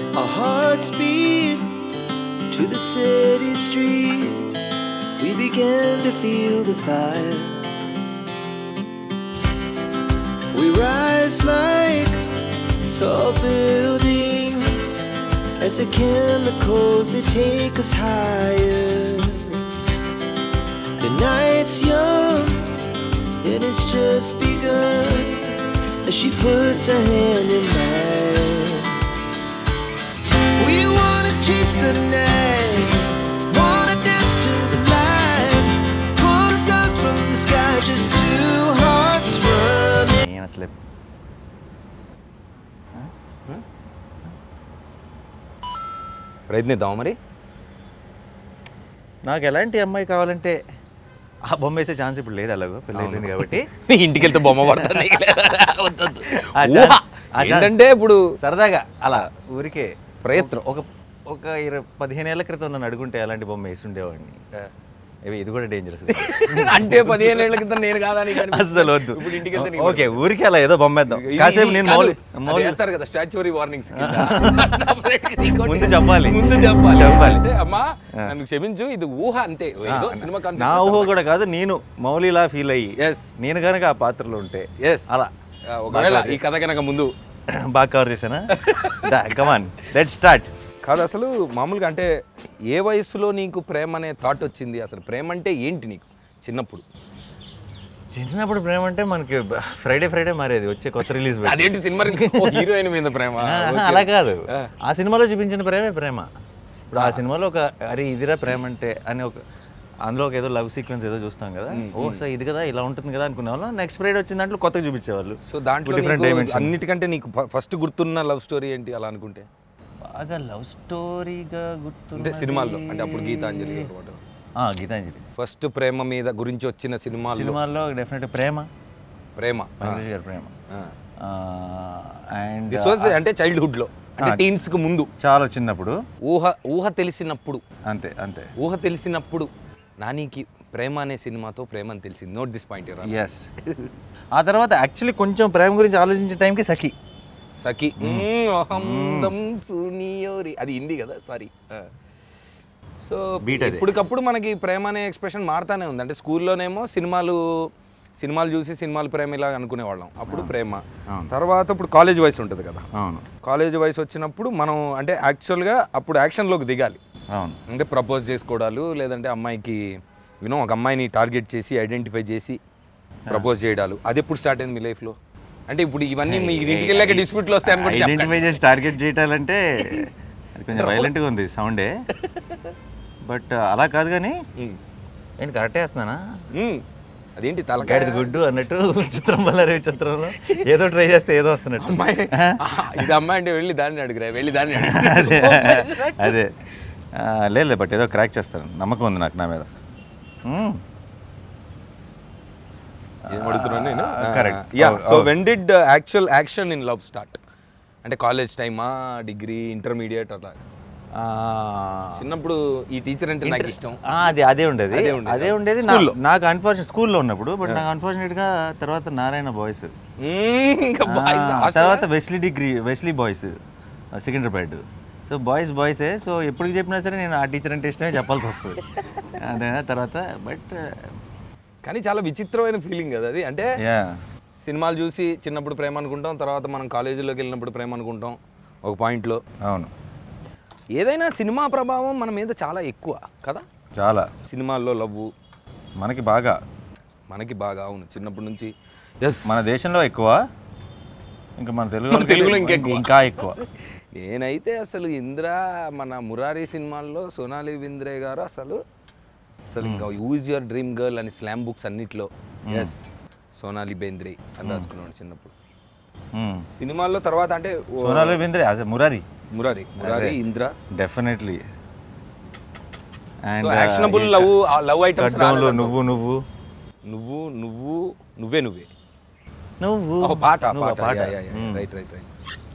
Our hearts beat to the city streets. We began to feel the fire. We rise like tall buildings as the chemicals they take us higher. The night's young and it's just begun as she puts her hand in mine. We wanna chase the night, wanna dance to the light, pull stars from the sky, just two hearts running. నేను అసలు ప్రయత్నిద్దాం మరి నాకు ఎలాంటి అమ్మాయి కావాలంటే ఆ బొమ్మ వేసే ఛాన్స్ ఇప్పుడు లేదు అలాగో పెళ్ళి అయిపోయింది కాబట్టి ఇంటికి వెళ్తే బొమ్మ పడుతుంది ఆ ఊహ. ఛాన్స్- ఆ ఛాన్స్ ఏంటంటే ఇప్పుడు సరదాగా అలా ఊరికే ప్రయత్నం. ఒక ఒక ఇరవై పదిహేను ఏళ్ల క్రితం నన్ను అడుగుంటే అలాంటి బొమ్మ వేసి ఉండేవాడిని ఇవి ఇది కూడా డేంజరస్ అంటే పదిహేను ఏళ్ళ క్రితం నేను కాదా నీకు అనిపిస్తుంది. అసలు వద్దు ఇప్పుడు ఇంటికి వెళ్తే నీకు ఓకే ఊరికే అలా ఏదో బొమ్మ వేద్దాం ఇది- కాసేపు ఇది నేను కాదు. మౌలి అది మౌలి వేస్తారు కదా స్టాచ్యూరీ వార్నింగ్స్ ముందు చెప్పాలి. ముందు చెప్పాలి చెప్పాలి. అంటే అమ్మా నన్ను క్షమించు ఇది ఊహ అంతే ఏదో సినిమా నా కాన్సెప్ట్ ఊహ కూడా కాదు నేను మౌలిలా ఫీల్ అయ్యి Yes. నేను కనుక ఆ పాత్రలో ఉంటే ఎస్ అలా ఒకవేళ ఈ కథ కనుక ముందు బాగా కవర్ చేశానా కమాన్ లెట్ స్టార్ట్ కాదు అసలు మామూలుగా అంటే ఏ వయసులో నీకు ప్రేమ అనే థాట్ వచ్చింది అసలు ప్రేమ అంటే ఏంటి నీకు చిన్నప్పుడు చిన్నప్పుడు ప్రేమ అంటే మనకి ఫ్రైడే ఫ్రైడే మారేది వచ్చే కొత్త రిలీజ్ అదేంటి సినిమా హీరోయిన్ మీద ప్రేమ ఓకే. అలా కాదు ఆ. ఆ సినిమాలో చూపించిన ప్రేమే ప్రేమ ఇప్పుడు ఆ సినిమాలో ఒక అరే ఇదిరా ప్రేమ అంటే అని ఒక అందులో ఒక ఏదో లవ్ సీక్వెన్స్ ఏదో చూస్తాం కదా ఓ సార్ ఇది కదా ఇలా ఉంటుంది కదా అనుకునే వాళ్ళు నెక్స్ట్ ఫ్రైడే వచ్చిన దాంట్లో కొత్తగా చూపించేవాళ్ళు సో దాంట్లో డిఫరెంట్ నీకు డైమెన్షన్ అన్నిటికంటే నీకు ఫస్ట్ గుర్తున్న లవ్ స్టోరీ ఏంటి అలా అనుకుంటే బాగా లవ్ స్టోరీగా గుర్తు అంటే సినిమాల్లో అంటే అప్పుడు గీతాంజలి గారు whatever. గీతాంజలి ఫస్ట్ ప్రేమ మీద గురించి వచ్చిన సినిమాల్లో సినిమాల్లో డెఫినెట్ ప్రేమ ప్రేమ వెంకటేష్ గారి ప్రేమ అండ్ దిస్ వాజ్ అంటే చైల్డ్హుడ్ లో అంటే టీన్స్ కు ముందు చాలా చిన్నప్పుడు ఊహ ఊహ తెలిసినప్పుడు అంతే అంతే ఊహ తెలిసినప్పుడు నానికి ప్రేమ అనే సినిమాతో ప్రేమ అని తెలిసింది నోట్ దిస్ పాయింట్ ఎస్ ఆ తర్వాత యాక్చువల్లీ కొంచెం ప్రేమ గురించి ఆలోచించే టైంకి సఖి సఖి అహందం సునియోరి అది హిందీ కదా సారీ సో Beat అది. ఇప్పటికప్పుడు మనకి ప్రేమ అనే ఎక్స్ప్రెషన్ మారుతానే ఉంది అంటే స్కూల్లోనేమో సినిమాలు సినిమాలు చూసి సినిమాలు ప్రేమ ఇలా అనుకునేవాళ్ళం అప్పుడు ప్రేమ అవును. తర్వాత ఇప్పుడు కాలేజ్ వయసు ఉంటుంది కదా అవును కాలేజ్ వయసు వచ్చినప్పుడు మనం అంటే యాక్చువల్గా అప్పుడు యాక్షన్లోకి దిగాలి అవును అంటే ప్రపోజ్ చేసుకోవడాలు లేదంటే అమ్మాయికి యూనో ఒక అమ్మాయిని టార్గెట్ చేసి ఐడెంటిఫై చేసి ప్రపోజ్ చేయడాలు అది ఎప్పుడు స్టార్ట్ అయింది మీ లైఫ్లో అంటే ఇప్పుడు ఇవన్నీ మీ ఇంటికి వెళ్ళాక డిస్ప్యూట్లు వస్తాయి అనుకుంటే ఐడెంటిఫై చేసి టార్గెట్ చేయటాలంటే అది కొంచెం వైలెంట్గా ఉంది సౌండే బట్ అలా కాదు కానీ ఉమ్. ఏంటి కరెక్టే వేస్తున్నానా ఉమ్. అదేంటి తలకాయ గడిది గుడ్డు అన్నట్టు చిత్రం వల్ల చిత్రంలో ఏదో ట్రై చేస్తే ఏదో వస్తున్నట్టు అమ్మాయి ఆ, ఇది అమ్మాయి అంటే వెళ్ళి దాన్ని అడుగురా వెళ్ళి దాన్ని అదే అడుగు అదే ఆ, లేదు బట్ ఏదో క్రాక్ చేస్తాను నమ్మకం ఉంది నాకు నా మీద మ్మ్. ఏం అడుగుతున్నాను నేను Correct. Yeah Oh, so oh. When did actual action in love start అంటే కాలేజ్ టైమా డిగ్రీ ఇంటర్మీడియట్ అట్లా ఆ, చిన్నప్పుడు ఈ టీచర్ అంటే నాకు ఇష్టం ఆ, అది అదే ఉండేది అదే ఉండేదా? అదే ఉండేది నా- స్కూల్లో? నాకు అన్ఫార్చునేట్ స్కూల్లో ఉన్నప్పుడు బట్ నాకు అన్ఫార్చునేట్గా తర్వాత నారాయణ బాయ్స్ మ్మ్, ఇంకా boys hostel తర్వాత Wesley degree Wesley boys Secunderabad so boys బాయ్సే సో ఎప్పటికి చెప్పినా సరే నేను ఆ టీచర్ అంటే ఇష్టమే చెప్పాల్సి వస్తుంది అదేనా తర్వాత బట్ కానీ చాలా విచిత్రమైన ఫీలింగ్ కదా అది అంటే యా సినిమాలు చూసి చిన్నప్పుడు ప్రేమ అనుకుంటాం తర్వాత మనం కాలేజీలోకి వెళ్ళినప్పుడు ప్రేమ అనుకుంటాం ఒక పాయింట్లో అవును ఏదైనా సినిమా ప్రభావం మన మీద చాలా ఎక్కువ కదా చాలా సినిమాల్లో లవ్ మనకి బాగా మనకి బాగా అవును చిన్నప్పటి నుంచి ఎస్ మన దేశంలో ఎక్కువ ఇంకా మన తెలుగు మన వాళ్ళకి తెలుగులో ఇంకా ఎక్కువ. ఇంకా ఎక్కువ నేనైతే అసలు ఇంద్ర మన మురారి సినిమాల్లో సోనాలి బింద్రే గారు అసలు అసలు ఇంకా యూజ్ యువర్ డ్రీమ్ గర్ల్ అని స్లామ్ బుక్స్ అన్నిట్లో ఎస్ సోనాలి బేంద్రే అని రాసుకున్నాడు చిన్నప్పుడు మ్మ్. సినిమాల్లో తర్వాత అంటే ఓ- సోనాలి బింద్రే అసలు Murari Murari Murari Indra definitely and actionable love love items కట్డంలో నువ్వు నువ్వు నువ్వు నువ్వు నువ్వే నువ్వే నువ్వు ఓ, పాట నువ్వు ఆ పాట పాట మ్మ్. రైట్ రైట్ రైట్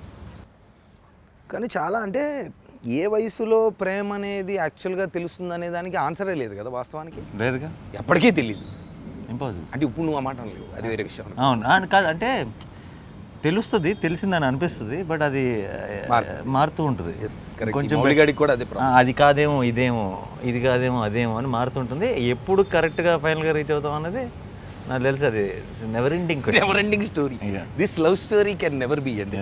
కానీ చాలా అంటే ఏ వయసులో ప్రేమ అనేది యాక్చువల్గా తెలుస్తుంది అనే దానికి ఆన్సరే లేదు కదా వాస్తవానికి లేదుగా ఎప్పటికీ తెలియదు ఇంపాసిబుల్ అంటే ఇప్పుడు నువ్వు ఆ మాట అనలేవు అది వేరే విషయం అవును ఆ, కాదు అంటే తెలుస్తుంది తెలిసిందని అనిపిస్తుంది బట్ అది ఆ, మారుతూ ఉంటుంది కొంచెం మౌలిగాడికి కూడా అదే ఆ, అది కాదేమో ఇదేమో ఇది కాదేమో అదేమో అని మారుతుంటుంది ఎప్పుడు కరెక్ట్గా ఫైనల్గా రీచ్ అవుతాం అన్నది నాకు తెలుసు అది never ending never ending story Yeah. This love story can never be end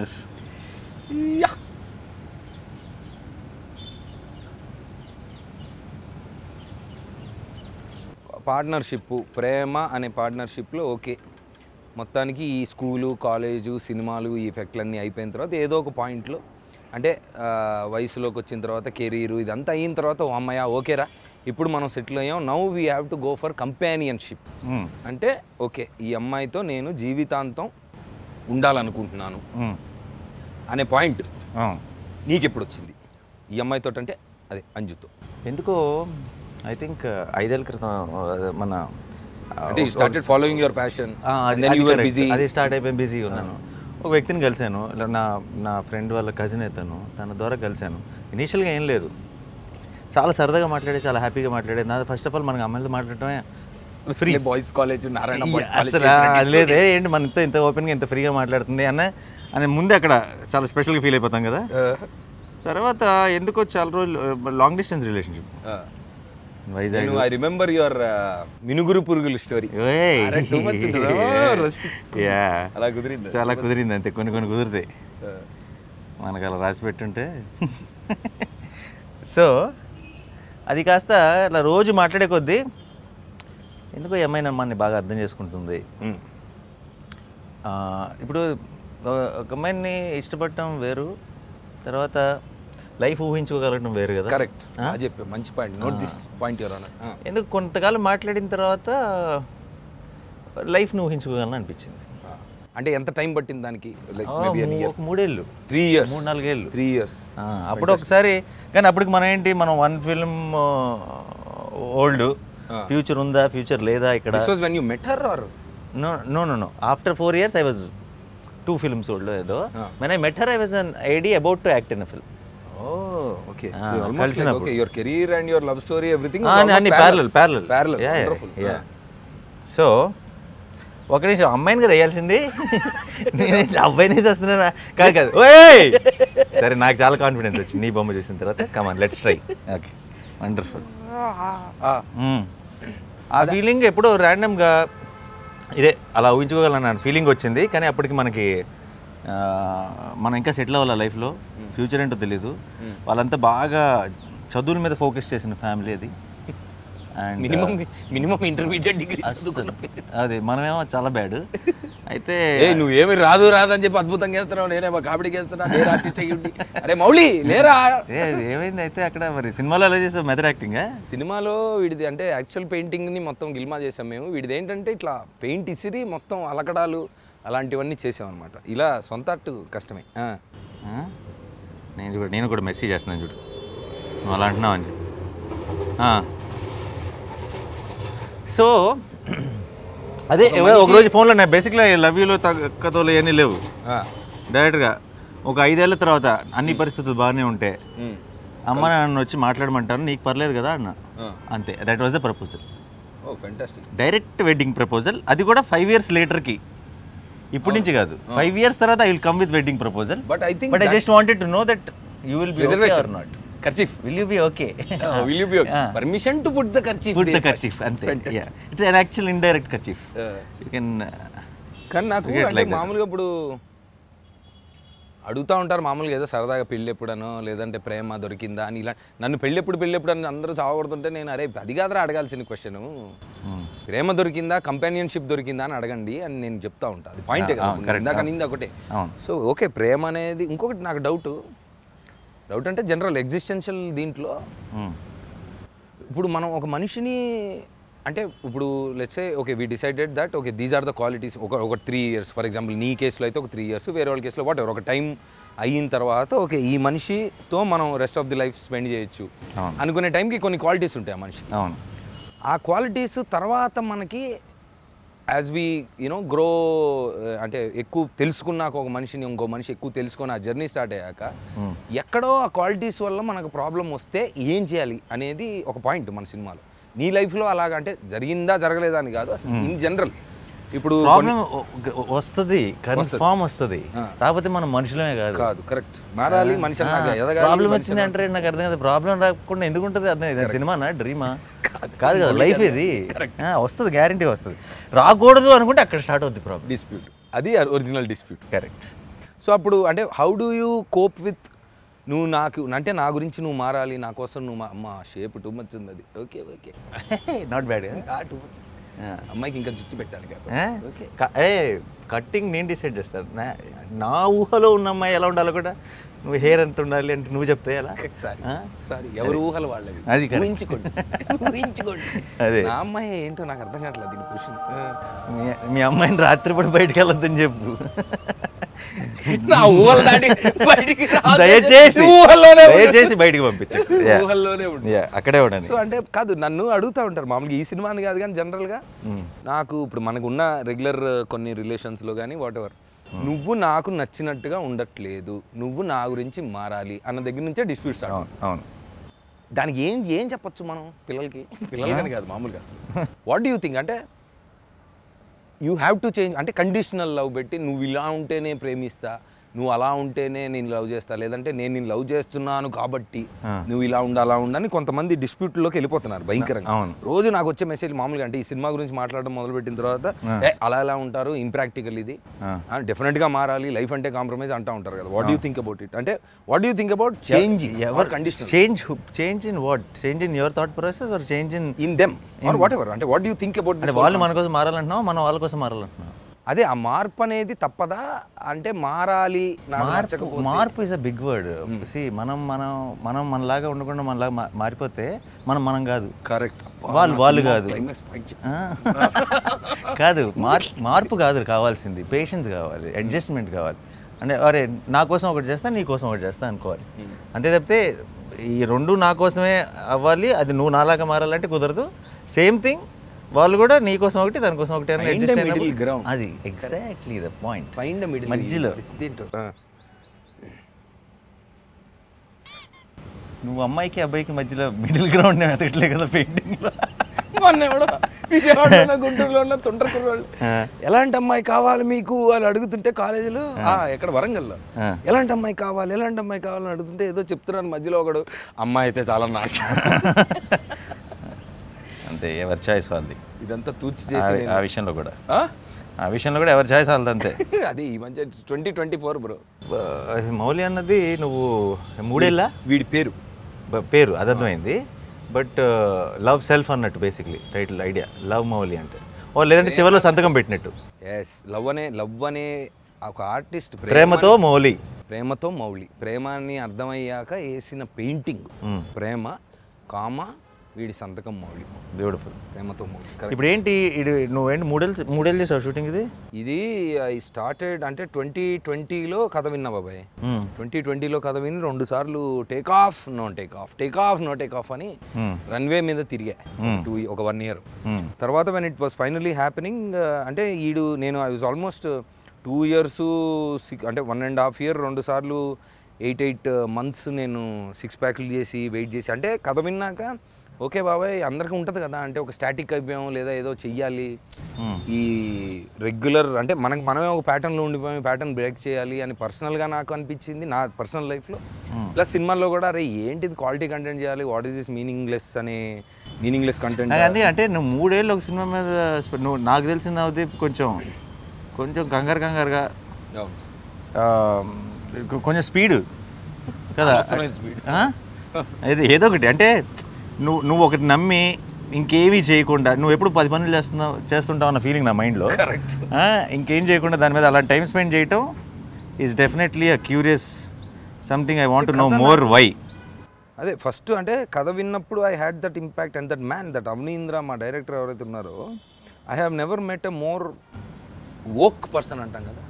partnership ప్రేమ అనే పార్ట్నర్షిప్లో ఓకే మొత్తానికి ఈ స్కూలు కాలేజు సినిమాలు ఈ ఎఫెక్ట్లన్నీ అయిపోయిన తర్వాత ఏదో ఒక పాయింట్లో అంటే ఆ, వయసులోకి వచ్చిన తర్వాత కెరీరు ఇదంతా అయిన తర్వాత ఓ అమ్మయ్య ఓకేరా ఇప్పుడు మనం సెటిల్ అయ్యాం now we have to go for companionship అంటే ఓకే ఈ అమ్మాయితో నేను జీవితాంతం ఉండాలనుకుంటున్నాను అనే పాయింట్ నీకు ఎప్పుడు వచ్చింది ఈ అమ్మాయితో అంటే అదే అంజుతో ఎందుకో ఐ థింక్ ఐదేళ్ళ క్రితం అదే మన అంటే you started following your passion ఆ, అది- అది correct. అది స్టార్ట్ అయిపోయి బిజీ ఉన్నాను ఒక వ్యక్తిని కలిశాను ఇలా నా నా ఫ్రెండ్ వాళ్ళ కజిన్ అవుతాను తన ద్వారా కలిశాను ఇనీషియల్గా ఏం లేదు చాలా సరదాగా మాట్లాడే చాలా హ్యాపీగా మాట్లాడే నా ఫస్ట్ ఆఫ్ ఆల్ మనకి అమ్మాయిలతో మాట్లాడటమే free boys college Narayana boys అసలు అది లేదే ఏంటి మన ఇంత ఇంత ఓపెన్గా ఇంత ఫ్రీగా మాట్లాడుతుంది అన్న అని ముందే అక్కడ చాలా స్పెషల్గా ఫీల్ అయిపోతాం కదా తర్వాత ఎందుకో చాలా రోజులు లాంగ్ డిస్టెన్స్ రిలేషన్షిప్ వైజాగ్ నేను ఐ రిమెంబర్ యువర్ మినుగురు పురుగులు స్టోరీ ఏయ్. అరే, too much ఉంటుందా? రసి. యా అలా కుదిరిందా? చాలా కుదిరింది అంతే కొన్ని కొన్ని కుదురుతాయి మనకు అలా రాసి పెట్టుంటే సో అది కాస్త అలా రోజు మాట్లాడే కొద్దీ ఎందుకో ఈ అమ్మాయి నన్ను బాగా అర్థం చేసుకుంటుంది ఆ, ఇప్పుడు ఒక- ఒక అమ్మాయిని ఇష్టపడటం వేరు తర్వాత లైఫ్ ఊహించుకోగలగడం వేరు కదా కరెక్ట్ చెప్పి మంచి point note this point your honour ఎందుకు కొంతకాలం మాట్లాడిన తర్వాత లైఫ్ని ఊహించుకోగలను అనిపించింది అంటే ఎంత టైం పట్టింది దానికి లైక్ ఆ, మూ- ఒక మూడేళ్ళు త్రీ ఇయర్స్ మూడు నాలుగేళ్ళు త్రీ ఇయర్స్ ఆ, అప్పుడు ఒకసారి కానీ అప్పటికి మనం ఏంటి మనం వన్ ఫిల్మ్ ఓల్డ్ ఫ్యూచర్ ఉందా ఫ్యూచర్ లేదా ఇక్కడ this was when you met her or no no no no after four years I was two films old ఏదో men I met her I was an idea about to act in film oh okay Ah, కలిసినప్పుడు. Okay your career and your love story everything అన్ని parallel parallel parallel yeah so ఒక నిమిషం అమ్మాయిని కదా వేయాల్సింది నేను అబ్బాయిని వేసేస్తున్నానా కాదు కాదు ఓయ్ సరే నాకు చాలా కాన్ఫిడెన్స్ వచ్చింది నీ బొమ్మ చూసిన తర్వాత come on let's try okay wonderful ఆ ఫీలింగ్ ఎప్పుడో ర్యాండమ్గా ఇదే అలా ఊహించుకోగలను ఫీలింగ్ వచ్చింది కానీ అప్పటికి మనకి ఆ, మనం ఇంకా సెటిల్ అవ్వాలి లైఫ్లో ఫ్యూచర్ ఏంటో తెలీదు వాళ్ళంతా బాగా చదువుల మీద ఫోకస్ చేసిన ఫ్యామిలీ అది and minimum minimum intermediate degree అదే మనమేమో చాలా బ్యాడ్ అయితే ఏ నువ్వు ఏమి రాదు రాదు అని చెప్పి అద్భుతంగా చేస్తున్నావు నేనేమో కామెడీకి చేస్తున్నా నేను ఆర్టిస్ట్ అయ్యి అరే మౌళి లేరా ఏ, ఏమైంది అయితే అక్కడ మరి సినిమాలో ఎలా చేసావు మెథడ్ యాక్టింగ్ సినిమాలో వీడిది అంటే యాక్చువల్ పెయింటింగ్ని మొత్తం గిల్మా చేసాం మేము వీడిది ఏంటంటే ఇట్లా పెయింట్ ఇసిరి మొత్తం అలకడాలు అలాంటివన్నీ చేసాం అనమాట ఇలా సొంత అట్టు కష్టమే ఆ. నేను కూడా నేను కూడా మెసేజ్ చేస్తున్నాను చూడు నువ్వు అలా అంటున్నావు అని చెప్పి ఆ. సో అదే ఒకరోజు ఫోన్లో నేను బేసిక్లీ లవ్ యూలో తగ్గతోలు ఏమీ లేవు ఆ. డైరెక్ట్గా ఒక ఐదేళ్ల తర్వాత అన్ని పరిస్థితులు బాగానే ఉంటే ఉమ్. అమ్మ నన్ను వచ్చి మాట్లాడమంటాను నీకు పర్లేదు కదా అన్న ఆ. అంతే that was the proposal oh fantastic direct wedding proposal అది కూడా ఫైవ్ ఇయర్స్ లేటర్కి ఇప్పటి నుంచి కాదు ఫైవ్ ఇయర్స్ తర్వాత I will come with wedding proposal but I think but I just wanted to know that you will be or not kerchief will you be okay will you be permission to put the kerchief food the kerchief అంతే it's an actual indirect kerchief you can కానీ నాకు Forget అంటే like that. మామూలుగా ఇప్పుడు అడుగుతూ ఉంటారు మామూలుగా ఏదో సరదాగా పెళ్ళి ఎప్పుడనో లేదంటే ప్రేమ దొరికిందా అని ఇలా నన్ను పెళ్ళి ఎప్పుడు పెళ్ళి ఎప్పుడు అని అందరూ చావగొడుతుంటే నేను అరే అది కాదురా అడగాల్సిన క్వశ్చన్ ప్రేమ దొరికిందా కంపానియన్షిప్ దొరికిందా అని అడగండి అని నేను చెప్తా ఉంటా అది పాయింటే కదా అవును, correct. ఇందాక నింది ఒకటే అవును సో ఓకే ప్రేమ అనేది ఇంకొకటి నాకు డౌట్ డౌట్ అంటే జనరల్ ఎగ్జిస్టెన్షియల్ దీంట్లో ఇప్పుడు మనం ఒక మనిషిని అంటే ఇప్పుడు let's say okay we decided that okay these are the qualities ఒక ఒక త్రీ ఇయర్స్ ఫర్ ఎగ్జాంపుల్ నీ కేసులో అయితే ఒక త్రీ ఇయర్స్ వేరే వాళ్ళ కేసులో వాట్ ఒక టైం అయిన తర్వాత ఓకే ఈ మనిషితో మనం rest of the life spend చేయొచ్చు అవును. అనుకునే టైంకి కొన్ని క్వాలిటీస్ ఉంటాయి ఆ మనిషి అవును ఆ క్వాలిటీస్ తర్వాత మనకి యాజ్ వి యూనో గ్రో అంటే ఎక్కువ తెలుసుకున్నాక ఒక మనిషిని ఇంకో మనిషి ఎక్కువ తెలుసుకొని ఆ జర్నీ స్టార్ట్ అయ్యాక Hmm. ఎక్కడో ఆ క్వాలిటీస్ వల్ల మనకు ప్రాబ్లం వస్తే ఏం చేయాలి అనేది ఒక పాయింట్ మన సినిమాలో నీ లైఫ్లో అలాగ అంటే జరిగిందా జరగలేదా అని కాదు అసలు ఇన్ జనరల్ ఇప్పుడు ప్రాబ్లం వస్తుంది కన్ఫామ్ వస్తుంది ఆ. కాకపోతే మనం మనుషులమే కాదు కాదు కరెక్ట్ మారాలి మనిషి అన్నాక ఎదగాలి ప్రాబ్లం మనిషి వచ్చింది అంటే నాకు అర్థం కాదు ప్రాబ్లం రాకుండా ఎందుకు ఉంటుంది అర్థం కాదు సినిమానా డ్రీమా కాదు కదా లైఫ్ ఇది ఆ, వస్తుంది గ్యారంటీ వస్తుంది రాకూడదు అనుకుంటే అక్కడ స్టార్ట్ అవుద్ది ప్రాబ్లం డిస్ప్యూట్ అది ఒరిజినల్ డిస్ప్యూట్ కరెక్ట్ సో అప్పుడు అంటే how do you cope with నువ్వు నాకు అంటే నా గురించి నువ్వు మారాలి నా కోసం నువ్వు మా అమ్మ షేప్ టూ మచ్ ఉంది అది okay okay not bad too much అమ్మాయికి ఇంకా జుట్టు పెట్టాలి కదా ఓకే ఏ కట్టింగ్ నేను డిసైడ్ చేస్తాను నా- నా ఊహలో ఉన్న అమ్మాయి ఎలా ఉండాలో కూడా నువ్వు హెయిర్ ఎంత ఉండాలి అంటే నువ్వు చెప్తే ఎలా సారీ ఆ? సారీ ఎవరు ఊహలు వాళ్ళవి అది correct. ఊహించుకోండి ఊహించుకోండి అదే. నా అమ్మాయి ఏంటో నాకు అర్థం కావట్లేదు దీని క్వశ్చన్ మీ- మీ అమ్మాయిని రాత్రిపూట బయటికి వెళ్ళొద్దని చెప్పు నా ఊహలు దాటి బయటికి రాదు. దయచేసి ఊహల్లోనే ఉండు. దయచేసి బయటికి పంపించు Yeah. ఊహల్లోనే ఉండు. Yeah, అక్కడే ఉండని సో అంటే కాదు నన్ను అడుగుతూ ఉంటారు మామూలుగా ఈ సినిమాని కాదు కానీ జనరల్గా నాకు ఇప్పుడు మనకు ఉన్న రెగ్యులర్ కొన్ని రిలేషన్స్లో కానీ వాట్ ఎవర్ నువ్వు నాకు నచ్చినట్టుగా ఉండట్లేదు నువ్వు నా గురించి మారాలి అన్న దగ్గర నుంచే డిస్ప్యూట్ స్టార్ట్ అవును అవును దానికి ఏం ఏం చెప్పొచ్చు మనం పిల్లలకి పిల్లలకని కాదు మామూలుగా అసలు వాట్ యూ థింక్ అంటే యూ హ్యావ్ టు చేంజ్ అంటే కండిషనల్ లవ్ పెట్టి నువ్వు ఇలా ఉంటేనే ప్రేమిస్తా నువ్వు అలా ఉంటేనే నేను లవ్ చేస్తా లేదంటే నేను నేను లవ్ చేస్తున్నాను కాబట్టి ఆ. నువ్వు ఇలా ఉండు అలా ఉండని కొంతమంది డిస్ప్యూట్లోకి వెళ్ళిపోతున్నారు భయంకరంగా అవును. రోజు నాకు వచ్చే మెసేజ్ మామూలుగా అంటే ఈ సినిమా గురించి మాట్లాడడం మొదలుపెట్టిన తర్వాత ఆ. ఏ అలా ఎలా ఉంటారు ఇంప్రాక్టికల్ ఇది ఆ. డెఫినెట్గా మారాలి లైఫ్ అంటే కాంప్రమైజ్ అంటూ ఉంటారు కదా what you think about it అంటే what you think about change ever condition change change in what change in your thought process or change in in them or whatever అంటే what you think about అంటే వాళ్ళు మన కోసం మారాలంటున్నావు మనం వాళ్ళ కోసం మారాలంటున్నాం అదే ఆ మార్పు అనేది తప్పదా అంటే మారాలి నాకు మార్పు నచ్చకపోతే- మార్పు is a big word see మనం మనం మనం మనలాగా ఉండకుండా మనలాగా మా- మారిపోతే మనం మనం కాదు కరెక్ట్ వాళ్ళు వాళ్ళు కాదు ఆ? కాదు మార్ మార్పు కాదు కావాల్సింది పేషెన్స్ కావాలి అడ్జస్ట్మెంట్ కావాలి అంటే అరే నా కోసం ఒకటి చేస్తా నీ కోసం ఒకటి చేస్తా అనుకోవాలి అంతే తప్పితే ఈ రెండు నా కోసమే అవ్వాలి అది నువ్వు నాలాగా మారాలంటే కుదరదు సేమ్ థింగ్ వాళ్ళు కూడా నీ కోసం ఒకటి దాని కోసం ఒకటి అని Find adjust a అయినప్పుడు- middle ground. అది exactly the point find middle మధ్యలో. దీంట్లో నువ్వు అమ్మాయికి అబ్బాయికి మధ్యలో మిడిల్ గ్రౌండ్ వెతకట్లే కదా పెయింటింగ్లో మొన్న ఎవడో విజయవాడలో ఉన్న గుంటూరులో ఉన్న తొంటరకూరు వాళ్ళు ఎలాంటి అమ్మాయి కావాలి మీకు అని అడుగుతుంటే కాలేజీలో ఆ, ఎక్కడ వరంగల్లో ఆ. ఎలాంటి అమ్మాయి కావాలి ఎలాంటి అమ్మాయి కావాలని అడుగుతుంటే ఏదో చెప్తున్నాను మధ్యలో ఒకడు అమ్మాయి అయితే చాలా నాట అంతే ఎవరి చాయిస్ వాళ్ళది ఇదంతా తూచి ఆ- చేసి ఆ విషయంలో కూడా ఆ? ఆ విషయంలో కూడా ఎవరి చాయిస్ వాళ్ళది అంతే అది ఈ మధ్య ట్వంటీ ట్వంటీ ఫోర్ బ్రో బ- మౌలి అన్నది నువ్వు మూడేళ్ళ వీడి పేరు బ- పేరు అది అర్థమైంది బట్ లవ్ సెల్ఫ్ అన్నట్టు basically title idea love Mouli అంటే ఓ లేదంటే చివరిలో సంతకం పెట్టినట్టు ఎస్ లవ్ అనే లవ్ అనే ఒక ఆర్టిస్ట్ ప్రేమతో మౌలి ప్రేమతో మౌళి ప్రేమ అని అర్థమయ్యాక వేసిన పెయింటింగ్ మ్మ్. ప్రేమ కామ వీడి సంతకం మౌళి బ్యూటిఫుల్ ప్రేమతో మౌళి Correct. ఇప్పుడు ఏంటి ఇది నువ్వేంటి మూడేళ్ళు మూడేళ్ళు చేసావు షూటింగ్ ఇది ఇది ఐ స్టార్టెడ్ అంటే ట్వంటీ ట్వంటీలో కథ విన్నా బాబాయ్ మ్మ్. ట్వంటీ ట్వంటీలో కథ విని రెండు సార్లు take off no take off take off no take off అని మ్మ్. రన్వే మీద తిరిగా మ్మ్. టూ ఒక వన్ ఇయర్ మ్మ్. తర్వాత when it was finally happening అంటే ఈడు నేను I was almost two years sick అంటే వన్ అండ్ హాఫ్ ఇయర్ రెండు సార్లు ఎయిట్ ఎయిట్ మంత్స్ నేను సిక్స్ ప్యాక్లు చేసి వెయిట్ చేసి అంటే కథ విన్నాక ఓకే బాబాయ్ అందరికీ ఉంటుంది కదా అంటే ఒక స్టాటిక్ అయిపోయాం లేదా ఏదో చెయ్యాలి మ్మ్. ఈ రెగ్యులర్ అంటే మనకి మనమే ఒక ప్యాటర్న్లో ఉండిపోయాం ప్యాటర్న్ బ్రేక్ చేయాలి అని పర్సనల్గా నాకు అనిపించింది నా పర్సనల్ లైఫ్లో ప్లస్ సినిమాల్లో కూడా అరే ఏంటిది క్వాలిటీ కంటెంట్ చేయాలి వాట్ ఈస్ దిస్ మీనింగ్లెస్ అనే మీనింగ్లెస్ కంటెంట్ నాకు అందుకే అంటే నువ్వు మూడేళ్ళు ఒక సినిమా మీద స్పె- నువ్వు నాకు తెలిసిన నవదీప్ కొంచెం కొంచెం కంగారు కంగారుగా ఆ, కొ- కొంచెం స్పీడ్ కదా అవసరమైన speed. ఆ? ఇది ఏదో ఒకటి అంటే నువ్వు నువ్వు ఒకటి నమ్మి ఇంకేమీ చేయకుండా నువ్వు ఎప్పుడు పది పనులు చేస్తున్నావు చేస్తుంటావు అన్న ఫీలింగ్ నా మైండ్లో కరెక్ట్ ఇంకేం చేయకుండా దాని మీద అలాంటి టైం స్పెండ్ చేయటం is definitely a curious something I want no more why అదే ఫస్ట్ అంటే కథ విన్నప్పుడు I had that impact and that man that Avaneendra మా డైరెక్టర్ ఎవరైతే ఉన్నారో I have never met a more woke person అంటాం కదా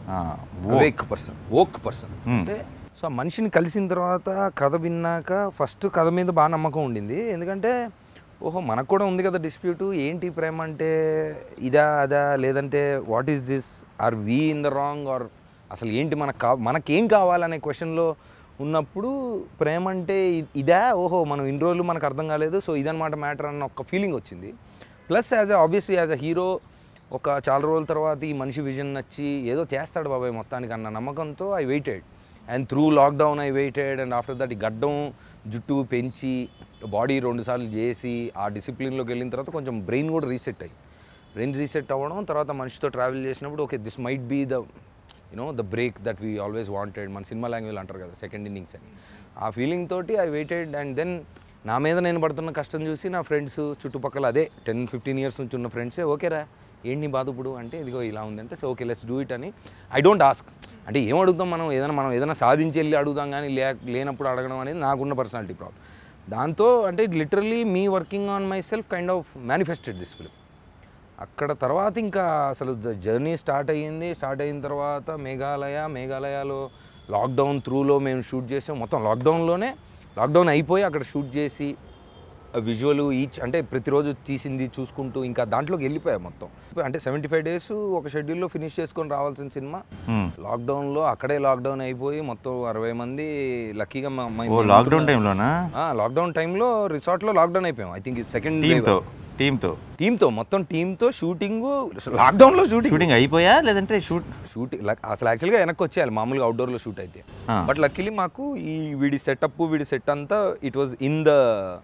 wake person woke person Hmm. అంటే సో ఆ మనిషిని కలిసిన తర్వాత కథ విన్నాక ఫస్ట్ కథ మీద బాగా నమ్మకం ఉండింది ఎందుకంటే ఓహో మనకు కూడా ఉంది కదా డిస్ప్యూట్ ఏంటి ప్రేమ అంటే ఇదా అదా లేదంటే what is this or we in the wrong or అసలు ఏంటి మనకు కా మనకేం కావాలనే క్వశ్చన్లో ఉన్నప్పుడు ప్రేమ అంటే ఇ- ఇదా ఓహో మనం ఇన్ని రోజులు మనకు అర్థం కాలేదు సో ఇదన్నమాట మ్యాటర్ అన్న ఒక ఫీలింగ్ వచ్చింది plus as a obviously as a hero ఒక చాలా రోజుల తర్వాత ఈ మనిషి విజన్ నచ్చి ఏదో చేస్తాడు బాబాయ్ మొత్తానికి అన్న నమ్మకంతో I waited and through lockdown I waited and after that ఈ గడ్డం జుట్టు పెంచి బాడీ రెండుసార్లు చేసి ఆ డిసిప్లిన్లోకి వెళ్ళిన తర్వాత కొంచెం బ్రెయిన్ కూడా రీసెట్ అయ్యి బ్రెయిన్ రీసెట్ అవ్వడం తర్వాత మనిషితో ట్రావెల్ చేసినప్పుడు okay this might be the you know the break that we always wanted మన సినిమా లాంగ్వేజ్ అంటారు కదా సెకండ్ ఇన్నింగ్స్ అని ఆ ఫీలింగ్ తోటి ఐ వెయిటెడ్ అండ్ దెన్ నా మీద నేను పడుతున్న కష్టం చూసి నా ఫ్రెండ్స్ చుట్టుపక్కల అదే టెన్ ఫిఫ్టీన్ ఇయర్స్ నుంచి ఉన్న ఫ్రెండ్సే ఓకేరా ఏంటి నీ బాధ ఇప్పుడు అంటే ఇదిగో ఇలా ఉందంటే so okay let's do it అని ఐ డోంట్ ఆస్క్ అంటే ఏం అడుగుతాం మనం ఏదైనా మనం ఏదైనా సాధించి వెళ్ళి అడుగుతాం కానీ లే లేనప్పుడు అడగడం అనేది నాకున్న పర్సనాలిటీ ప్రాబ్లం దాంతో అంటే literally me working on my self kind of manifested this film అక్కడ తర్వాత ఇంకా అసలు జర్నీ స్టార్ట్ అయ్యింది స్టార్ట్ అయిన తర్వాత మేఘాలయ మేఘాలయలో లాక్డౌన్ త్రూలో మేము షూట్ చేసాం మొత్తం లాక్డౌన్లోనే లాక్డౌన్ అయిపోయి అక్కడ షూట్ చేసి విజువల్ ఈచ్ అంటే ప్రతిరోజు తీసింది చూసుకుంటూ ఇంకా దాంట్లోకి వెళ్ళిపోయా మొత్తం అంటే సెవెంటీ ఫైవ్ డేస్ ఒక షెడ్యూల్లో ఫినిష్ చేసుకొని రావాల్సిన సినిమా Hmm. లాక్డౌన్లో అక్కడే లాక్డౌన్ అయిపోయి మొత్తం అరవై మంది లక్కీగా మా మా- ఓ లాక్డౌన్ టైంలోనా ఆ, లాక్డౌన్ టైంలో రిసార్ట్లో లాక్డౌన్ అయిపోయాం ఐ థింక్ సెకండ్ టీంతో టీంతో టీంతో మొత్తం టీంతో షూటింగ్ లాక్డౌన్లో షూటింగ్ షూటింగ్ అయిపోయా లేదంటే షూట్ షూటింగ్ అసలు యాక్చువల్గా వెనక్కి వచ్చేయాలి మామూలుగా అవుట్డోర్లో షూట్ అయితే ఆ. బట్ లక్కీలీ మాకు ఈ వీడి సెటప్ వీడి సెట్ అంతా ఇట్ వాజ్ ఇన్ ద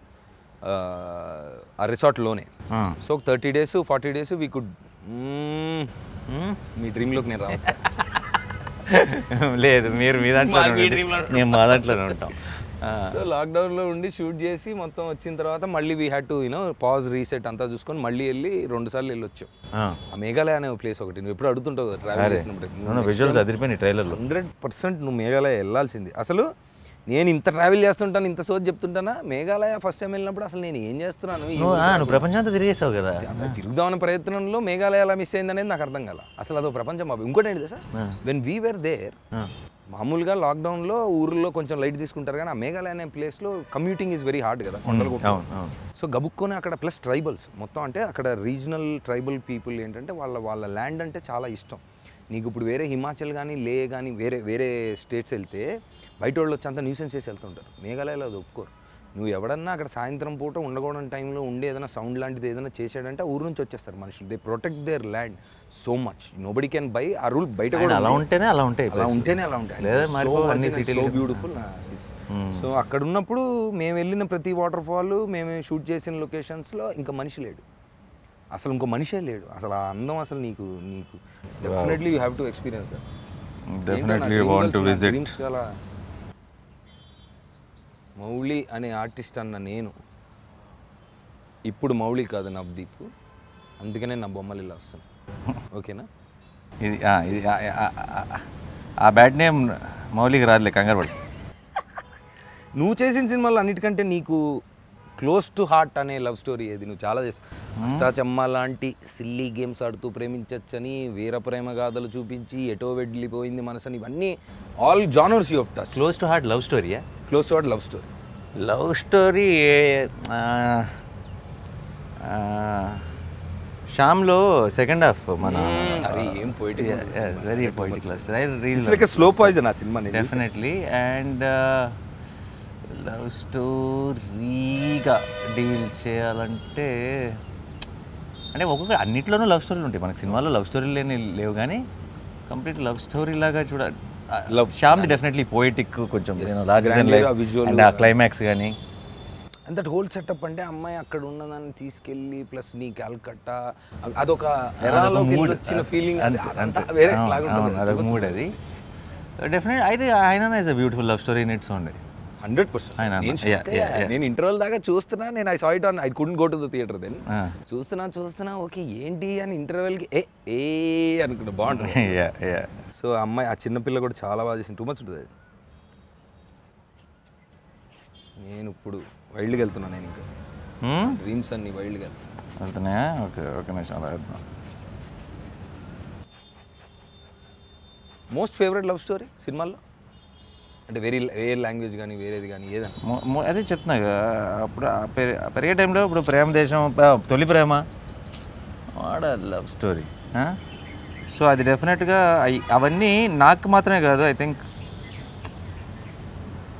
ఆ రిసార్ట్లోనే so thirty days forty days we could me డ్రీమ్లోకి నేను రావచ్చు లేదు మీరు మీ దాంట్లో మా- మీ dream లో మేము మా దాంట్లోనే ఉంటాం ఆ, సో లాక్డౌన్లో ఉండి షూట్ చేసి మొత్తం వచ్చిన తర్వాత మళ్ళీ we had to you know pause reset అంతా చూసుకొని మళ్ళీ వెళ్ళి రెండు సార్లు వెళ్ళి వచ్చాం ఆ. ఆ మేఘాలయ అనే ప్లేస్ ఒకటి నువ్వు ఎప్పుడు అడుగుతుంటావు కదా ట్రావెల్ అరే చేసినప్పుడు విజువల్స్ అదిరిపోయినాయి ట్రైలర్లో హండ్రెడ్ పర్సెంట్ నువ్వు మేఘాలయ వెళ్ళాల్సింది అసలు నేను ఇంత ట్రావెల్ చేస్తుంటాను ఇంత సోది చెప్తుంటానా మేఘాలయ ఫస్ట్ టైం వెళ్ళినప్పుడు అసలు నేను ఏం చేస్తున్నాను ఈ నువ్వు ఆ, నువ్వు ప్రపంచం అంతా తిరిగేసావు కదా అలా తిరుగుదామనే ప్రయత్నంలో మేఘాలయ ఎలా మిస్ అయింది అనేది నాకు అర్థం కాల అసలు అదో ప్రపంచం బాబు ఇంకోటి ఏంటి సార్ ఆ. వెన్ వీ వేర్ దేర్ ఆ. మామూలుగా లాక్డౌన్లో ఊర్లో కొంచెం లైట్ తీసుకుంటారు కానీ ఆ మేఘాలయ అనే ప్లేస్లో కమ్యూటింగ్ ఈజ్ వెరీ హార్డ్ కదా కొండలు గుట్టలు. అవును అవును సో గబుక్కొని అక్కడ ప్లస్ ట్రైబల్స్ మొత్తం అంటే అక్కడ రీజనల్ ట్రైబల్ పీపుల్ ఏంటంటే వాళ్ళ వాళ్ళ ల్యాండ్ అంటే చాలా ఇష్టం నీకు ఇప్పుడు వేరే హిమాచల్ కానీ లే కానీ వేరే వేరే స్టేట్స్ వెళ్తే బయట వాళ్ళు వచ్చి అంత న్యూసెన్స్ చేసి వెళ్తుంటారు మేఘాలయలో అది ఒప్పుకోరు నువ్వు ఎవడన్నా అక్కడ సాయంత్రం పూట ఉండకూడని టైంలో ఉండి ఏదైనా సౌండ్ లాంటిది ఏదైనా చేశాడంటే ఆ ఊరు నుంచి వచ్చేస్తారు మనుషులు they protect their land so much nobody can buy ఆ రూల్ బయట ఆయన కూడా అలా ఉంది. ఉంటేనే అలా ఉంటాయి అలా ఉంటేనే అలా ఉంటాయి లేదా మారిపో అన్ని సిటీలు సో బ్యూటిఫుల్ సో అక్కడ ఉన్నప్పుడు మేము వెళ్ళిన ప్రతి వాటర్ ఫాల్ మేము షూట్ చేసిన లొకేషన్స్లో ఇంకా మనిషి లేడు అసలు ఇంకో మనిషే లేడు అసలు ఆ అందం అసలు నీకు నీకు definitely you have to experience definitely want to visit చాలా మౌళి అనే ఆర్టిస్ట్ అన్న నేను ఇప్పుడు మౌళి కాదు నవదీప్ అందుకనే నా బొమ్మలు ఇలా వస్తాను ఓకేనా ఇది ఆ, ఇది ఆ, ఆ, ఆ, ఆ, ఆ బ్యాడ్ నేమ్ మౌలికి రాదులే కంగారు పడు నువ్వు చేసిన సినిమాలు అన్నిటికంటే నీకు క్లోజ్ టు హార్ట్ అనే లవ్ స్టోరీ ఏది నువ్వు చాలా చేస్తావు అష్టాచమ్మ లాంటి సిల్లీ గేమ్స్ ఆడుతూ ప్రేమించచ్చని వీర ప్రేమ గాథలు చూపించి ఎటో వెళ్ళిపోయింది మనసని ఇవన్నీ all genres you of touch close to heart love స్టోరీయా close to heart love story love story శ్యామ్లో సెకండ్ హాఫ్ మన అరే ఏం poetic ఉంది very poetic love story it's like slow poison ఆ సినిమా నేను డెఫినెట్లీ అండ్ లవ్ స్టోరీగా డీల్ చేయాలంటే అంటే ఒక్కొక్క అన్నిట్లోనూ లవ్ స్టోరీలు ఉంటాయి మనకి సినిమాలో లవ్ స్టోరీలు లేని లేవు కానీ కంప్లీట్ లవ్ స్టోరీ లాగా చూడ Love. శ్యామ్ది డెఫినెట్లీ పోయిటిక్ కొంచెం లార్జర్ దెన్ Grandeur, లైఫ్ ఆ visual అండ్ ఆ క్లైమాక్స్ కానీ అండ్ దట్ హోల్ సెటప్ అంటే అమ్మాయి అక్కడ ఉన్నదాన్ని తీసుకెళ్ళి ప్లస్ నీ క్యాల్కట్టా అదొక ఎరాలోకి వెళ్ళి వచ్చిన ఫీలింగ్ అంతే వేరే అవును, లాగా అవును, ఉంటుంది అదొక మూడ్ అది డెఫినెట్ అయితే ఆయన is a beautiful love story in it's only hundred percent ఆయన అన్న. నేను Yeah, shock yeah, అయ్యా. yeah. నేను ఇంటర్వెల్ దాకా చూస్తున్నా నేను I saw it on I couldn't go to the theatre then Ah. చూస్తున్నా చూస్తున్నా ఓకే ఏంటి అని ఇంటర్వెల్కి ఏ ఏ అనుకున్నా బాగుంటుంది యా యా సో ఆ అమ్మాయి ఆ చిన్న పిల్ల కూడా చాలా బాగా చేసింది టూ మచ్ ఉంటుంది అది. నేను ఇప్పుడు వైల్డ్కి వెళ్తున్నా నేను ఇంకా డ్రీమ్స్ అన్ని వైల్డ్గా వెళ్తున్నా వెళ్తున్నాయా ఓకే ఓకే నిమిషం అలా వెళ్తున్నాం మోస్ట్ ఫేవరెట్ లవ్ స్టోరీ సినిమాల్లో అంటే వేరే వేరే లాంగ్వేజ్ కానీ వేరేది కానీ ఏదైనా మొ- మొ- అదే చెప్తున్నా కదా, అప్పుడు ఆ పెరి- ఆ పెరిగే టైంలో ఇప్పుడు ప్రేమ దేశం ఆ, తొలి ప్రేమ వాడ లవ్ స్టోరీ సో అది డెఫినెట్గా అయి- అవన్నీ నాకు మాత్రమే కాదు ఐ థింక్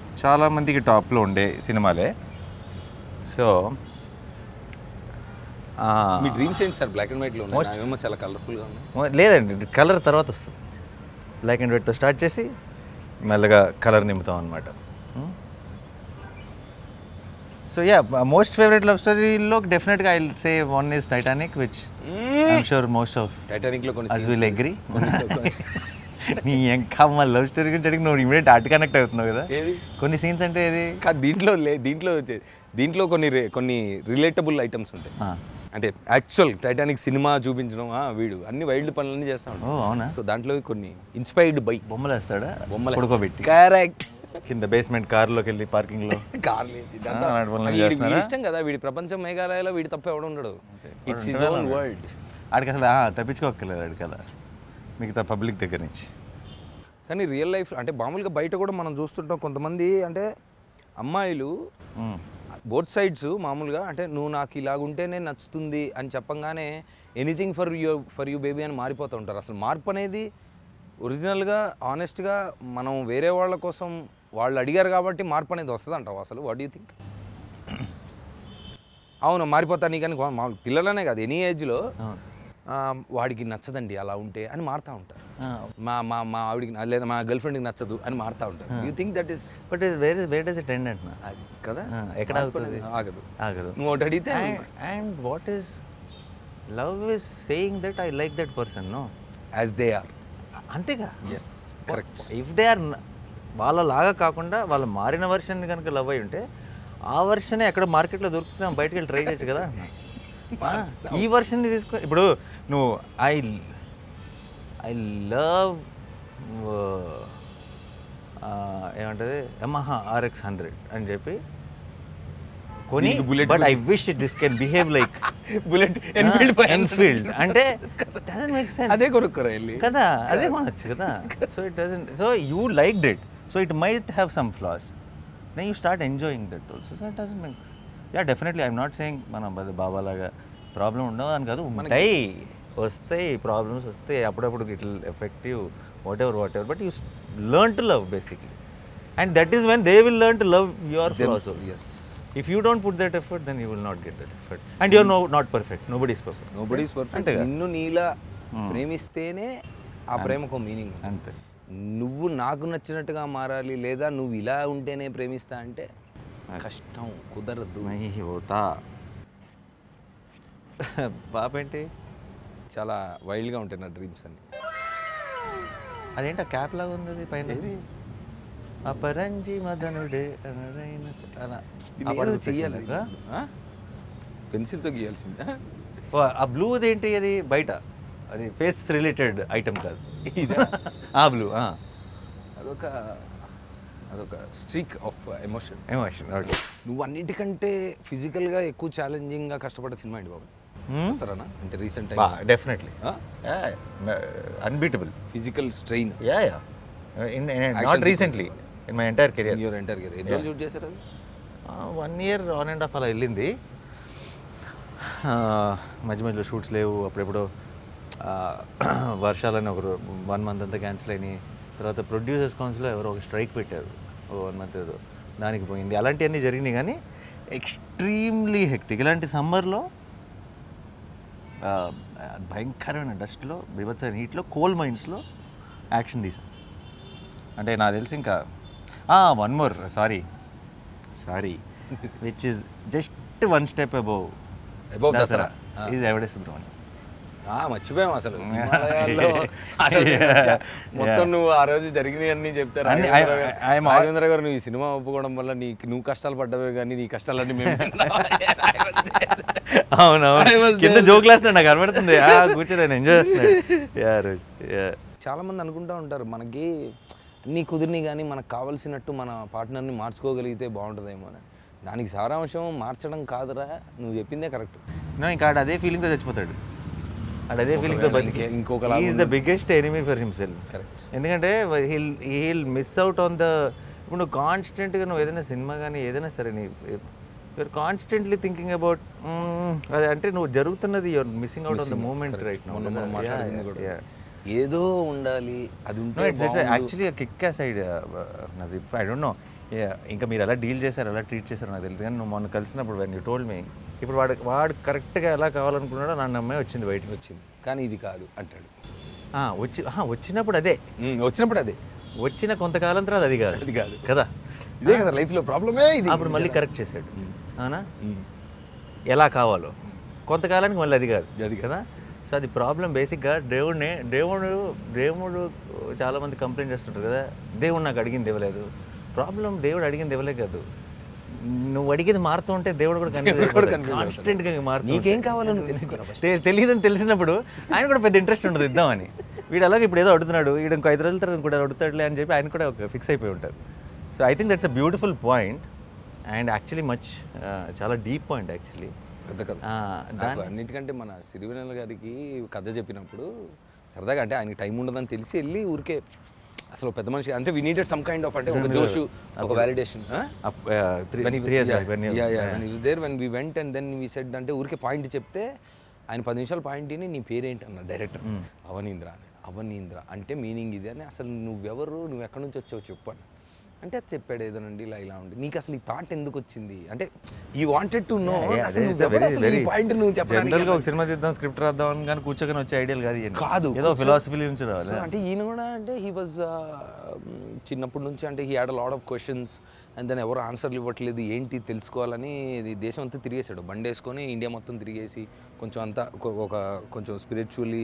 చాలామందికి టాప్లో ఉండే సినిమాలే సో మీ డ్రీమ్స్ ఏంటి సార్ బ్లాక్ అండ్ వైట్లో ఉన్నాయి నావేమో చాలా కలర్ఫుల్గా ఉన్నాయి లేదండి కలర్ తర్వాత వస్తుంది బ్లాక్ అండ్ వైట్తో స్టార్ట్ చేసి మెల్లగా కలర్ నింపుతాం అనమాట so yeah most favourite love స్టోరీలో డెఫినెట్గా I say one is Titanic which I'm sure most of టైటానిక్లో కొన్ని అస్ scenes విల్ ఉన్నాయి. అగ్రీ కొన్ని- కొన్ని- నీ ఇంకా మా లవ్ స్టోరీ గురించి అడిగి నువ్వు ఇమీడియట్ ఆర్ట్ కనెక్ట్ అవుతున్నావు కదా ఏది? కొన్ని సీన్స్ అంటే ఏది కాదు దీంట్లో లే దీంట్లో వచ్చే- దీంట్లో కొన్ని రే- కొన్ని రిలేటబుల్ ఐటమ్స్ ఉంటాయి ఆ. అంటే యాక్చువల్ టైటానిక్ సినిమా చూపించడం ఆ, వీడు అన్ని వైల్డ్ పనులన్నీ చేస్తా ఓ ఉంటాడు అవునా సో దాంట్లో కొన్ని ఇన్స్పైర్డ్ బై బొమ్మలు వేస్తాడా బొమ్మలు పడుకోబెట్టి కరెక్ట్ కింద బేస్మెంట్ కార్లోకి వెళ్ళి పార్కింగ్లో కార్లు అలాంటి పనులు చేస్తున్నారా? ఇష్టం కదా వీడి ప్రపంచం మేఘాలయలో వీడి తప్ప ఎవడు ఉండడు ఇట్స్ హిజ్ ఉంటాడా ఓన్ ఉన్నాడా? వరల్డ్ ఆడికి అసలు ఆ, తప్పించుకోక్కర్లేదు ఆడికి అలా మిగతా పబ్లిక్ దగ్గర నుంచి కానీ రియల్ లైఫ్ అంటే మామూలుగా బయట కూడా మనం చూస్తుంటాం కొంతమంది అంటే అమ్మాయిలు మ్మ్. బోత్ సైడ్స్ మామూలుగా అంటే నువ్వు నాకు ఇలాగుంటేనే నచ్చుతుంది అని చెప్పంగానే anything for you for you baby అని మారిపోతూ ఉంటారు అసలు మార్పు అనేది ఒరిజినల్గా ఆనెస్ట్గా మనం వేరే వాళ్ళ కోసం వాళ్ళు అడిగారు కాబట్టి మార్పు అనేది వస్తుంది అంటావు అసలు వాట్ యూ థింక్ అవును మారిపోతా నీకని మా పిల్లలనే కాదు ఎనీ ఏజ్లో అవును. వాడికి నచ్చదండి అలా ఉంటే అని మారుతూ ఉంటారు ఆ, మా మా మా ఆవిడికి లేదా మా గర్ల్ ఫ్రెండ్కి నచ్చదు అని మారుతూ ఉంటారు you think that is but ఇది వేరే వేర్ డస్ ఇట్ ఎండ్ అంటున్నా అది కదా ఆ, ఎక్కడ మార్పు అవుతుంది? అనేది ఆగదు ఆగదు నువ్వు ఒకటి అడిగితే and what is love is saying that I like that person no as they are అంతేగా yes correct if they are వాళ్ళ లాగా కాకుండా వాళ్ళ మారిన వర్షన్ కనుక లవ్ అయి ఉంటే ఆ వర్షన్ ఎక్కడ మార్కెట్లో దొరుకుతుందా బయటకు వెళ్ళి ట్రై చేయొచ్చు కదా ఆ, ఈ వర్షన్ తీసుకో ఇప్పుడు నువ్వు ఐ ఐ లవ్ ఏమంటది యమహా ఆర్ఎక్స్ హండ్రెడ్ అని చెప్పి కొని దీనికి bullet but I wish it this can behave like bullet Enfield Enfield అంటే డజన్ మేక్ సెన్స్ అదే కొనుక్కోరా వెళ్ళి కదా అదే కొనొచ్చు కదా so it doesn't so you like it so it might have some flaws then you start enjoying that also so it doesn't make yeah definitely I'm not saying మన బద- బాబాలాగా problem ఉండవు అని కాదు ఉంటాయి వస్తాయి ప్రాబ్లమ్స్ వస్తాయి అప్పుడప్పుడు it effective whatever whatever but you learn to love basically and that is when they will learn to love your flaws yes if you don't put that effort then you will not get that effort and you're no not perfect nobody is perfect nobody is perfect అంతేగా? నిన్ను నీలా ప్రేమిస్తేనే ఆ ప్రేమకు meaning అంతే నువ్వు నాకు నచ్చినట్టుగా మారాలి లేదా నువ్వు ఇలా ఉంటేనే ప్రేమిస్తా అంటే కష్టం కుదరదు नहीं होता పాప ఏంటి చాలా వైల్డ్గా ఉంటాయి నా డ్రీమ్స్ అన్ని అదేంటి క్యాప్ లాగా ఉంది అది పైన అపరంజి మదనుడే అనరైన స- అలా. ఆ పాట గుర్తొచ్చింది నాకు. పెన్సిల్తో గీయాల్సిందా ఓ, ఆ బ్లూ ఏంటి అది బయట అది ఫేస్ రిలేటెడ్ ఐటమ్ కాదు ఆ బ్లూ అదొక అదొక streak of emotion emotion okay నువ్వు అన్నిటికంటే ఫిజికల్గా ఎక్కువ ఛాలెంజింగ్గా కష్టపడ్డ సినిమా అండి బాబు సరేనా అంటే recent definitely unbeatable physical strain yeah yeah not Action recently in my entire career your entire career ఎన్ని రోజులు షూట్ చేశారు అది one year on and off అలా వెళ్ళింది ఆ, మధ్య మధ్యలో షూట్స్ లేవు అప్పుడెప్పుడు ఆ, వర్షాలని ఒక వన్ మంత్ అంతా క్యాన్సిల్ అయినాయి తర్వాత ప్రొడ్యూసర్స్ కౌన్సిల్లో ఎవరో ఒక స్ట్రైక్ పెట్టారు ఓ వన్ మంత్ ఏదో దానికి పోయింది అలాంటివన్నీ జరిగినాయి కానీ ఎక్స్ట్రీమ్లీ హెక్టిక్ ఇలాంటి సమ్మర్లో భయంకరమైన డస్ట్లో బీభత్సమైన హీట్లో కోల్ మైన్స్లో యాక్షన్ తీసాం అంటే నాకు తెలిసి ఇంకా one more sorry sorry which is just one step above Above Dasara. Ah. ఇది ఎవడే సుబ్రహ్మణ్యం ఆ, మర్చిపోయాం అసలు హిమాలయాల్లో ఆ రోజు Yeah. వచ్చా. మొత్తం Yeah. నువ్వు ఆ రోజు జరిగినవి అన్ని చెప్తారు అన్ని- రాఘవేంద్ర I- గారు. I- I'm all- రాఘవేంద్ర గారు నువ్వు ఈ సినిమా ఒప్పుకోవడం వల్ల నీకు నువ్వు కష్టాలు పడ్డవే కానీ నీ కష్టాలన్నీ మేము తిన్నాం. I అవునవును was కింద there. జోక్ లేస్తున్నాడు నాకు కనబడుతుంది ఆ, కూర్చొని నేను ఎంజాయ్ చేస్తున్నాడు యార్ చాలా మంది అనుకుంటా ఉంటారు మనకి అన్నీ కుదిరిని కానీ మనకు కావలసినట్టు మన పార్ట్నర్ని మార్చుకోగలిగితే బాగుంటుందేమో అని దానికి సారాంశం మార్చడం కాదురా నువ్వు చెప్పిందే కరెక్ట్ ఇంకా ఆడు అదే ఫీలింగ్తో చచ్చిపోతాడు ఆడు అదే ఫీలింగ్తో ఒకవేళ బతికి ఇంకే- ఇంకొకలాగా is the biggest enemy for himself correct ఎందుకంటే he'll he'll miss out on the ఇప్పుడు నువ్వు కాన్స్టెంట్గా నువ్వు ఏదైనా సినిమా కానీ ఏదైనా సరే నీ యూఆర్ కాన్స్టెంట్లీ థింకింగ్ అబౌట్ అది అంటే నువ్వు జరుగుతున్నది you're missing out on the moment right మొన్న మనం మాట్లాడింది కూడా ఏదో ఉండాలి అది No, ఉంటే it's, it's బాగుండు. actually a kick-ass idea, uh, Nazib. I don't know. Yeah ఇంకా మీరు ఎలా డీల్ చేశారు ఎలా ట్రీట్ చేశారో నాకు తెలియదు కానీ నువ్వు మొన్న కలిసినప్పుడు వెన్ యూ టోల్డ్ మీ ఇప్పుడు వాడు వాడు కరెక్ట్గా ఎలా కావాలనుకున్నాడో నన్ను అమ్మాయి వచ్చింది బయటకు వచ్చింది కానీ ఇది కాదు అంటాడు ఆ, వచ్చి ఆహా, వచ్చినప్పుడు అదే ఉమ్, వచ్చినప్పుడు అదే వచ్చిన కొంతకాలం తర్వాత అది కాదు అది కాదు. కదా ఇదే కదా లైఫ్లో ప్రాబ్లమే ఇది అప్పుడు మళ్ళీ కరెక్ట్ చేశాడు అవునా ఎలా కావాలో కొంతకాలానికి మళ్ళీ అది కాదు అది కదా సో అది ప్రాబ్లం బేసిక్గా దేవుడిని దేవుడు దేవుడు చాలామంది కంప్లైంట్ చేస్తుంటారు కదా దేవుడు నాకు అడిగింది ఇవ్వలేదు ప్రాబ్లం దేవుడు అడిగింది ఇవ్వలే కాదు నువ్వు అడిగేది మారుతూ ఉంటే దేవుడు కూడా కూడా confuse అవుతాడు. కాన్స్టెంట్గా మారుతూ నీకేం ఉంటాడు. కావాలో నువ్వు తెలుసుకోరా first. తె- తెలియదని తెలిసినప్పుడు ఆయన కూడా పెద్ద ఇంట్రెస్ట్ ఉండదు ఇద్దామని వీడు అలాగే ఇప్పుడు ఏదో అడుగుతున్నాడు వీడు ఇంకో ఐదు రోజుల తర్వాత కూడా అడుగుతాడులే అని చెప్పి ఆయన కూడా ఒక ఫిక్స్ అయిపోయి ఉంటారు so I think that's a beautiful point and actually much చాలా డీప్ పాయింట్ యాక్చువల్లీ పెద్ద కథ నాకు అన్నిటికంటే మన సిరివెనెల గారికి కథ చెప్పినప్పుడు సరదాగా అంటే ఆయనకి టైం ఉండదని తెలిసి వెళ్ళి ఊరికే అసలు పెద్ద మనిషి అంటే we needed some kind of అంటే ఒక జోషు ఒక validation three years back there when we went and then we said అంటే ఊరికే పాయింట్ చెప్తే ఆయన పది నిమిషాలు పాయింట్ విని నీ పేరేంటి అన్న డైరెక్టర్ అవనీంద్ర అని అవనీంద్ర అంటే మీనింగ్ ఇది అని అసలు నువ్వెవరు నువ్వు ఎక్కడి నుంచి వచ్చావు చెప్పు అని అంటే అది చెప్పాడు ఏదోనండి ఇలా ఇలా ఉండి నీకు అసలు ఈ థాట్ ఎందుకు వచ్చింది అంటే ఈ వాంటెడ్ టు నో అసలు నువ్వెవరు అసలు ఈ పాయింట్ నువ్వు చెప్పడానికి జనరల్గా ఒక సినిమా తీద్దాం స్క్రిప్ట్ రాద్దాం అని కానీ కూర్చొని వచ్చే ఐడియాలు కాదు ఇవన్నీ. కాదు. ఏదో ఫిలాసఫీ నుంచి రావాలి సో అంటే ఈయన కూడా అంటే హీ వాజ్ చిన్నప్పటి నుంచి అంటే he had a lot of questions and then ఎవరు ఆన్సర్లు ఇవ్వట్లేదు ఏంటి తెలుసుకోవాలని ఇది దేశం అంతా తిరిగేసాడు బండి వేసుకొని ఇండియా మొత్తం తిరిగేసి కొంచెం అంతా ఒక- ఒక కొంచెం spiritually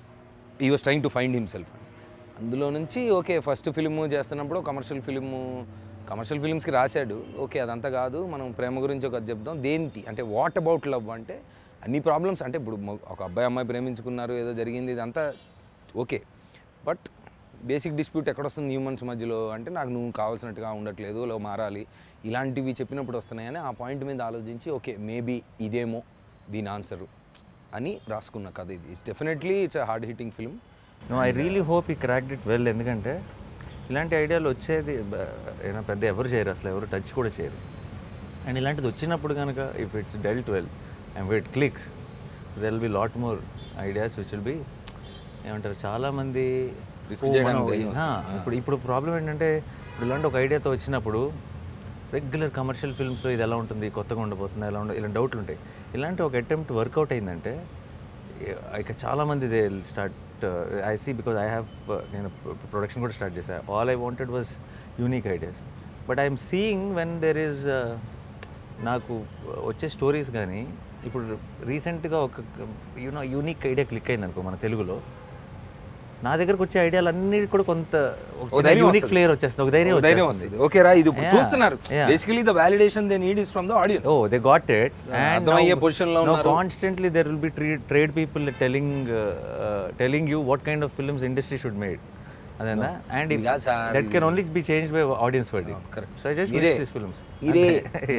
he was trying to find himself అందులో నుంచి ఓకే ఫస్ట్ ఫిలిము చేస్తున్నప్పుడు కమర్షియల్ ఫిలిము కమర్షియల్ ఫిలిమ్స్కి రాశాడు ఓకే అదంతా కాదు మనం ప్రేమ గురించి ఒక చెప్దాం దేంటి అంటే వాట్ అబౌట్ లవ్ అంటే అన్ని ప్రాబ్లమ్స్ అంటే ఇప్పుడు మొ- ఒక అబ్బాయి అమ్మాయి ప్రేమించుకున్నారు ఏదో జరిగింది ఇదంతా ఓకే బట్ బేసిక్ డిస్ప్యూట్ ఎక్కడొస్తుంది హ్యూమన్స్ మధ్యలో అంటే నాకు నువ్వు కావాల్సినట్టుగా ఉండట్లేదు లో మారాలి ఇలాంటివి చెప్పినప్పుడు వస్తున్నాయని ఆ పాయింట్ మీద ఆలోచించి ఓకే మేబీ ఇదేమో దీని ఆన్సరు అని రాసుకున్న కథ ఇది it's definitely it's hard hitting film no I really hope he cracked it well ఎందుకంటే ఇలాంటి ఐడియాలు వచ్చేది బ- ఏమైనా పెద్ద ఎవరు చేయరు అసలు ఎవరు టచ్ కూడా చేయరు అండ్ ఇలాంటిది వచ్చినప్పుడు కనుక if it's dealt well and it clicks there will be lot more ideas which will be ఏమంటారు చాలామంది Risk "ఓ, చేయడానికి మనం- ధైర్యం ఆ, ఇప్పుడు ఇప్పుడు ప్రాబ్లం ఏంటంటే ఇప్పుడు ఇలాంటి ఒక ఐడియాతో వచ్చినప్పుడు రెగ్యులర్ కమర్షియల్ ఫిల్మ్స్లో ఇది ఎలా ఉంటుంది కొత్తగా ఉండబోతుంది ఎలా ఉండదు ఇలాంటి డౌట్లు ఉంటాయి ఇలాంటి ఒక అటెంప్ట్ వర్కౌట్ అయిందంటే ఇక చాలామంది they start I see because I have నేను ప్రొడక్షన్ కూడా స్టార్ట్ చేశాను all I wanted was unique ideas but I'm seeing when there is నాకు వచ్చే స్టోరీస్ కానీ ఇప్పుడు రీసెంట్గా ఒక యూనో యూనిక్ ఐడియా క్లిక్ అయింది అనుకో మన తెలుగులో నా దగ్గరకు వచ్చే ఐడియాలు అన్ని కూడా కొంత ఓ ధైర్యం యూనిక్ వస్తది. ఫ్లేయర్ వచ్చేస్తుంది ఒక ధైర్యం ఓ ధైర్యం వచ్చేస్తుంది వస్తుంది ఓకే రా ఇది ఇప్పుడు Yeah. చూస్తున్నారు Yeah. Basically the validation they need is from the audience oh they got it అర్థమయ్యే position లో ఉన్నారు. Constantly there will be trade people telling telling you what kind of films industry should made అదేనా and ఇది కాదు sir, that can only be change by audience word correct. So I just మీరే. This films మీరే.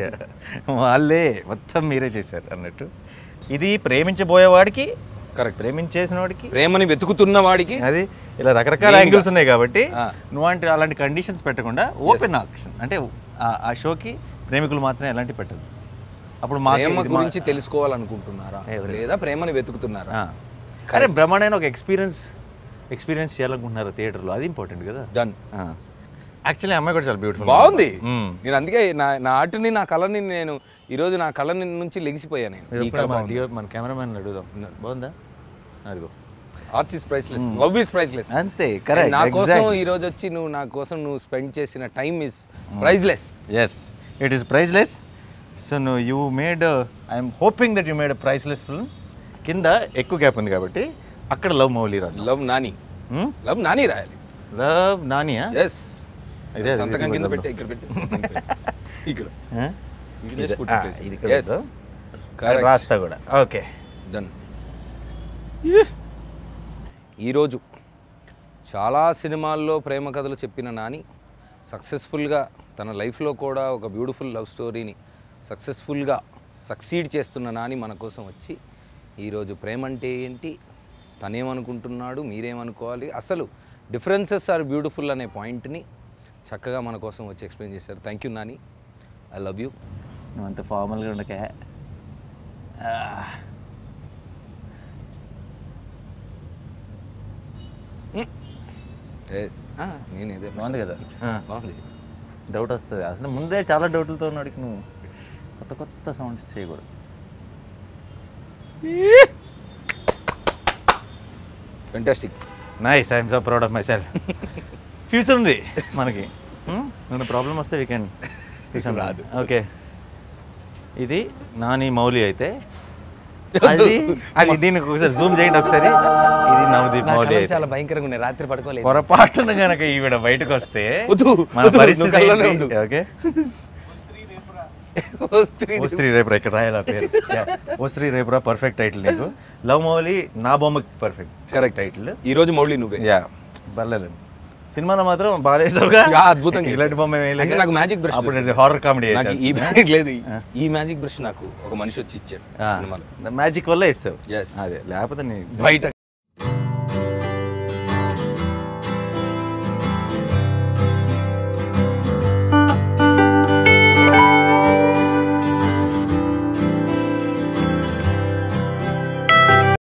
వాళ్ళే మొత్తం మీరే చేశారు అన్నట్టు ఇది ప్రేమించబోయేవాడికి కరెక్ట్ ప్రేమించేసిన వాడికి ప్రేమని వెతుకుతున్న వాడికి అది ఇలా రకరకాల Main గా. యాంగిల్స్ ఉన్నాయి కాబట్టి ఆ. నువ్వు అంటే అలాంటి కండిషన్స్ పెట్టకుండా ఓపెన్ ఆప్షన్ అంటే ఆ- ఆ షోకి ప్రేమికులు మాత్రమే ఎలాంటి పెట్టదు అప్పుడు మాకు ప్రేమ ఇది మా- గురించి తెలుసుకోవాలనుకుంటున్నారా ఎవరు? లేదా ప్రేమని వెతుకుతున్నారా ఆ. అరే బ్రహ్మాండమైన ఒక ఎక్స్పీరియన్స్ ఎక్స్పీరియన్స్ చేయాలనుకుంటున్నారు థియేటర్లో అది ఇంపార్టెంట్ కదా డన్ యాక్చువల్లీ అమ్మాయి కూడా చాలా బ్యూటిఫుల్ బాగుంది నేను అందుకే నా నా ఆర్ట్ని నా కళని నేను ఈరోజు నా కళ నుంచి లెగిసిపోయాను నేను ఈ కళ బాగుంది. మన కెమెరామెన్ అడుగుదాం బాగుందా అదిగో art is priceless love is priceless అంతే కరెక్ట్ నా కోసం ఈ రోజు వచ్చి నువ్వు నా కోసం నువ్వు స్పెండ్ చేసిన time is priceless yes it is priceless so నువ్వు you made I'm hoping that you made priceless film కింద ఎక్కువ గ్యాప్ ఉంది కాబట్టి అక్కడ లవ్ మౌలి రాదు లవ్ నాని లవ్ నాని రాయాలి లవ్ నానియా ఎస్ ఇదే, ఇది సంతకం కింద కూడా పెట్టి ఇక్కడ పెట్టి ఇక్కడ You just put ఆ, it this. ఇది ఇక్కడ Yes. వద్దు. Correct. రాస్తా కూడా ఓకే డన్ ఈరోజు చాలా సినిమాల్లో ప్రేమ కథలు చెప్పిన నాని సక్సెస్ఫుల్గా తన లైఫ్లో కూడా ఒక బ్యూటిఫుల్ లవ్ స్టోరీని సక్సెస్ఫుల్గా సక్సీడ్ చేస్తున్న నాని మన కోసం వచ్చి ఈరోజు ప్రేమ అంటే ఏంటి తనేమనుకుంటున్నాడు మీరేమనుకోవాలి అసలు డిఫరెన్సెస్ ఆర్ బ్యూటిఫుల్ అనే పాయింట్ని చక్కగా మన కోసం వచ్చి ఎక్స్ప్లెయిన్ చేశారు thank you Nani I love you నువ్వు అంత ఫార్మల్గా ఉండకే ఎస్ నేను ఇదే బాగుంది కదా? ఆ. బాగుంది డౌట్ వస్తుంది అసలు ముందే చాలా డౌట్లతో ఉన్నాడికి నువ్వు కొత్త కొత్త సౌండ్స్ చేయకూడదు fantastic nice I'm so proud of myself future ఉంది మనకి నేను ప్రాబ్లం వస్తే వీకెండ్ రాదు. ఓకే ఇది నాని మౌలి అయితే అది అది దీనికి ఒకసారి జూమ్ చేయండి ఒకసారి ఇది నవదీప్ మౌలి అయితే చాలా భయంకరంగా ఉన్నాయి రాత్రి పడుకోలేదు పొరపాటున గనక ఈవిడ బయటకు వస్తే వద్దు, మన వద్దు, పరిస్థితి నువ్వు కళ్ళలోనే ఏంటి? ఉండు. ఓకే ఓ స్త్రీ ఓ స్త్రీ రేపురా ఇక్కడ రాయాల పేరు Yeah. ఓ స్త్రీ రేపురా పర్ఫెక్ట్ టైటిల్ నీకు లవ్ మౌలి నా బొమ్మకి పర్ఫెక్ట్ కరెక్ట్ టైటిల్ ఈ రోజు మౌళి నువ్వే యా పర్లేదు సినిమాలో మాత్రం బాగా వేసావుగా యా, అద్భుతంగా ఇలాంటి బొమ్మ ఏమీ అంటే లేదు. నాకు మ్యాజిక్ బ్రష్ అప్పుడు హారర్ కామెడీ నాకు ఈ మ్యాజిక్ లేదు ఈ మ్యాజిక్ బ్రష్ నాకు ఒక మనిషి వచ్చి ఇచ్చాడు సినిమాలో మ్యాజిక్ వల్ల ఇస్తావు Yes. అదే లేకపోతే నీ బయట